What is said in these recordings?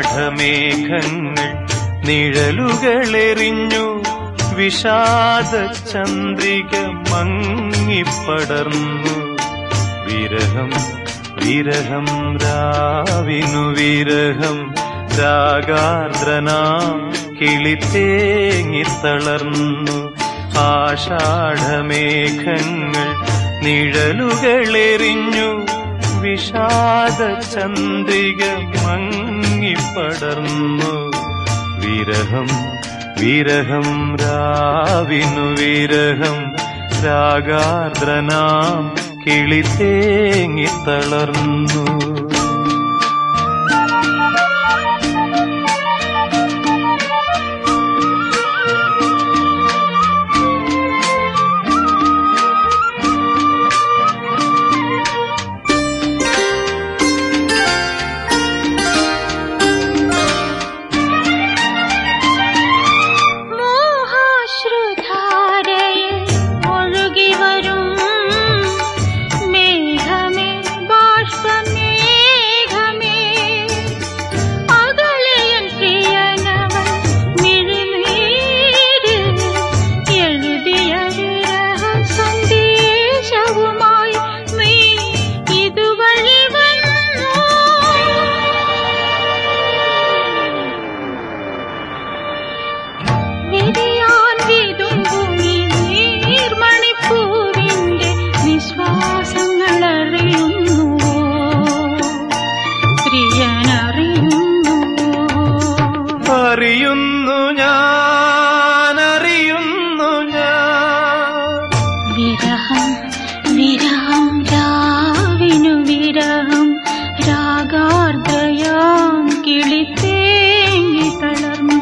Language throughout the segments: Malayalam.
ആഷാഢമേഘങ്ങൾ നിഴലുകളെറിഞ്ഞു വിഷാദ ചന്ദ്രിക മങ്ങിപ്പടർന്നു വിരഹം വിരഹം രാവിനു വിരഹം രാഗാർദ്രനാം കിളിത്തേങ്ങിത്തളർന്നു ആഷാഢമേഘങ്ങൾ നിഴലുകളെറിഞ്ഞു വിഷാദ ചന്ദ്രിക മങ്ങിപ്പടർന്നു വിരഹം വിരഹം രാവിനു വിരഹം രാഗാർദ്രനാം കിളിത്തേങ്ങിത്തളർന്നു മോഹാശ്രുധാരയിൽ ഒഴുകിവരും മേഘമേ ബാഷ്പമേഘമേ അകലെയൻ പ്രിയനവൻ മിഴിനീരിൽ എഴുതിയ വിരഹ സന്ദേശവുമായി നീ ഇതുവഴി വന്നു വിരിയാൻ വിതുമ്പുമി നീർമണിപ്പൂവിന്റെ നിശ്വാസങ്ങൾ അറിയുന്നുവോ പ്രിയനറിയുന്നുവോ അറിയുന്നു ഞാൻ അറിയുന്നു ഞാൻ വിരഹം വിരഹം രാവിനു വിരഹം രാഗാർദ്രയാം കിളിത്തേങ്ങി തളർന്നു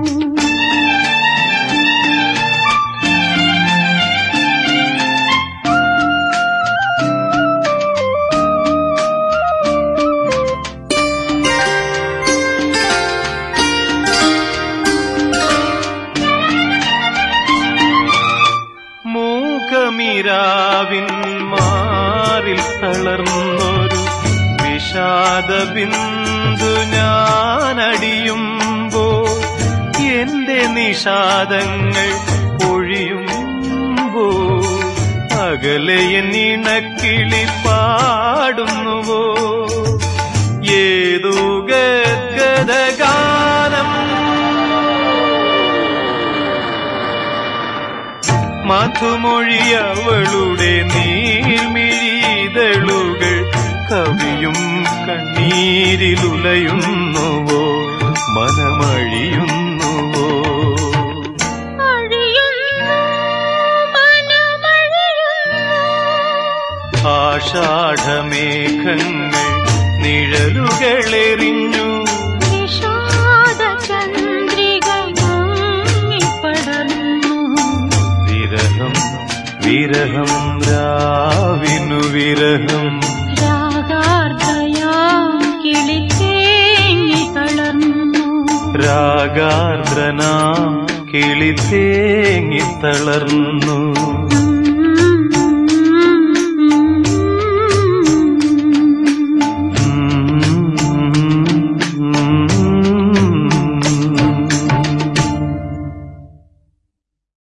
മൂകമിരാവിൻ മാറിൽ തളർന്നൊരു വിഷാദ ബിന്ദു ഞാനടിയുമ്പോ എന്റെ നിഷാദങ്ങൾ പൊഴിയുമ്പോ അകലെ എന്നിണക്കിളി പാടുന്നുവോ ഏതോ ഗദ്ഗതഗാനം മധുമൊഴിയവളുടെ നീർമിഴിതളുകൾ കവിയും കണ്ണീരിലുലയുന്നുവോ മനമഴിയുന്നുവോ അഴിയുന്നു മനമഴിയുന്നു ആഷാഢമേഘങ്ങൾ നിഴലുകളെറിഞ്ഞു വിഷാദ ചന്ദ്രിക മങ്ങിപ്പടർന്നു വിരഹം വിരഹം രാവിനു വിരഹം രാഗാർദ്രയാം കിളിത്തേങ്ങി തളർന്നു രാഗാർദ്രനാം കിളിത്തേങ്ങിത്തളർന്നു ഉം